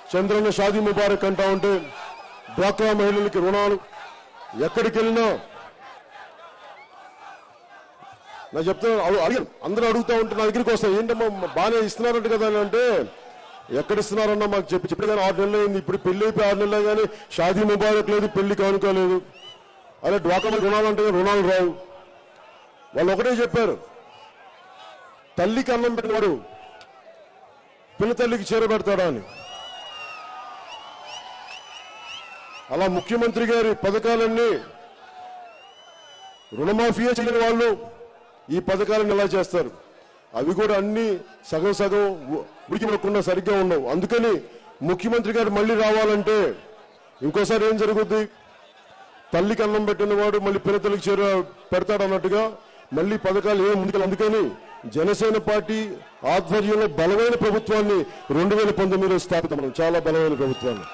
చంద్రన్న షాదీ ముబారక్ అంటా ఉంటే డ్వాక్రా మహిళలకి రుణాలు ఎక్కడికి వెళ్ళినా నా చెప్తున్నా అడు- అడిగాను అందరూ అడుగుతా ఉంటే నా దగ్గరికి వస్తాయి ఏంటమ్మా బాగానే ఇస్తున్నారంట కదా అని అంటే ఎక్కడ ఇస్తున్నారన్నా మాకు చెప్పి చెప్పి కానీ ఆరు నెలలు అయింది ఇప్పుడు పెళ్లి అయిపోయి ఆరు నెలలు కానీ షాదీ ముబారక్ లేదు పెళ్లి కానుకోలేదు అలా డ్వాక్రా రుణాలు అంటే రుణాలు రావు వాళ్ళు ఒకటే చెప్పారు తల్లికి అన్నం పెట్టినవాడు పిల్ల తల్లికి చీర పెడతాడా అని అలా ముఖ్యమంత్రి గారి పథకాలన్నీ రుణమాఫీయే చేయని వాళ్ళు ఈ పథకాలను ఎలా చేస్తారు అవి కూడా అన్ని సగం సగం ఉ- ఉడికి పడకుండా సరిగ్గా ఉండవు అందుకని ముఖ్యమంత్రి గారు మళ్ళీ రావాలంటే ఇంకోసారి ఏం జరుగుద్ది తల్లికి అన్నం పెట్టిన వాడు మళ్ళీ పిల్లతలకు చేర పెడతాడు అన్నట్టుగా మళ్ళీ పథకాలు ఏం ముందుకు అందుకని జనసేన పార్టీ ఆధ్వర్యంలో బలమైన ప్రభుత్వాన్ని రెండు వేల పంతొమ్మిదిలో స్థాపితం చాలా బలమైన ప్రభుత్వాన్ని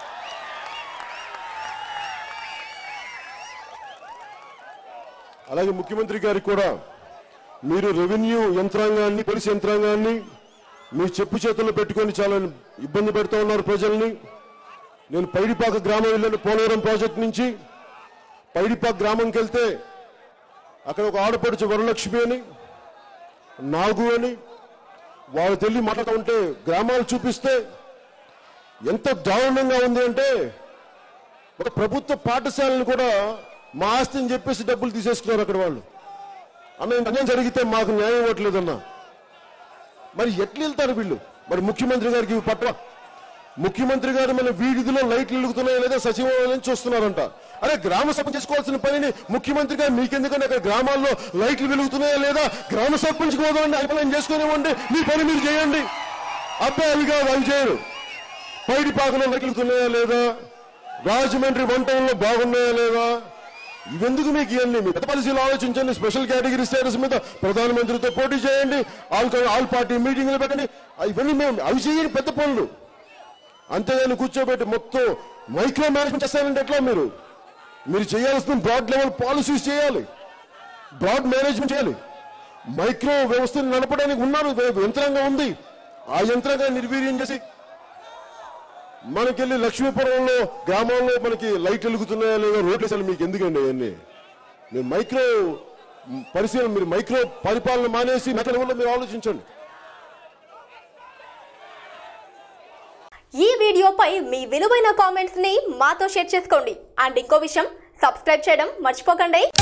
అలాగే ముఖ్యమంత్రి గారికి కూడా మీరు రెవెన్యూ యంత్రాంగాన్ని పోలీస్ యంత్రాంగాన్ని మీ చెప్పు చేతుల్లో పెట్టుకొని చాలా ఇబ్బంది పెడుతూ ఉన్నారు ప్రజల్ని నేను పైడిపాక గ్రామం వెళ్ళాను పోలవరం ప్రాజెక్ట్ నుంచి పైడిపాక గ్రామంకి వెళ్తే అక్కడ ఒక ఆడపడుచు వరలక్ష్మి అని నాగు అని వాళ్ళు తెల్లి మాట్లాడుతూ ఉంటే గ్రామాలు చూపిస్తే ఎంత దారుణంగా ఉంది అంటే ఒక ప్రభుత్వ పాఠశాలను కూడా మా ఆస్తిని చెప్పేసి డబ్బులు తీసేసుకున్నారు అక్కడ వాళ్ళు అన్న ఇంత అన్యాయం జరిగితే మాకు న్యాయం ఇవ్వట్లేదన్నా మరి ఎట్లా వెళ్తారు వీళ్ళు మరి ముఖ్యమంత్రి గారికి ఇవి పట్ల ముఖ్యమంత్రి గారు మన వీధిలో లైట్లు వెలుగుతున్నాయో లేదా సచివాలయం నుంచి వస్తున్నారంట అరే గ్రామ సభ చేసుకోవాల్సిన పనిని ముఖ్యమంత్రి గారు మీకెందుకంటే అక్కడ గ్రామాల్లో లైట్లు వెలుగుతున్నాయా లేదా గ్రామ సర్పంచ్ పోదామండి అభిప్రాయం చేసుకునేవ్వండి మీ పని మీరు చేయండి అబ్బాయి అవి కాదు అవి చేయరు పైడి పాకలో లైట్లు వెలుగుతున్నాయా లేదా రాజమండ్రి వంటల్లో బాగున్నాయా లేదా ఇవెందుకు మీకు ఇవన్నీ మీ పెద్ద పాలసీలు ఆలోచించండి స్పెషల్ కేటగిరీ స్టేటస్ మీద ప్రధానమంత్రితో పోటీ చేయండి ఆల్ ఆల్ పార్టీ మీటింగ్లు పెట్టండి ఇవన్నీ మేము అవి చేయని పెద్ద పనులు అంతేగాని కూర్చోబెట్టి మొత్తం మైక్రో మేనేజ్మెంట్ చేస్తారంటే ఎట్లా మీరు మీరు చేయాల్సిన బ్రాడ్ లెవెల్ పాలసీస్ చేయాలి బ్రాడ్ మేనేజ్మెంట్ చేయాలి మైక్రో వ్యవస్థను నడపడానికి ఉన్నారు యంత్రాంగం ఉంది ఆ యంత్రాంగాన్ని నిర్వీర్యం చేసి మనకెళ్ళి లక్ష్మీపురంలో గ్రామంలో మనకి లైట్ వెలుగుతున్నాయా లేదా రోడ్లు అసలు మీకు ఎందుకండి అవన్నీ మీరు మైక్రో పరిశీలన మీరు మైక్రో పరిపాలన మానేసి మెకానికల్ మీరు ఆలోచించండి ఈ వీడియోపై మీ విలువైన కామెంట్స్ ని మాతో షేర్ చేసుకోండి అండ్ ఇంకో విషయం సబ్స్క్రైబ్ చేయడం మర్చిపోకండి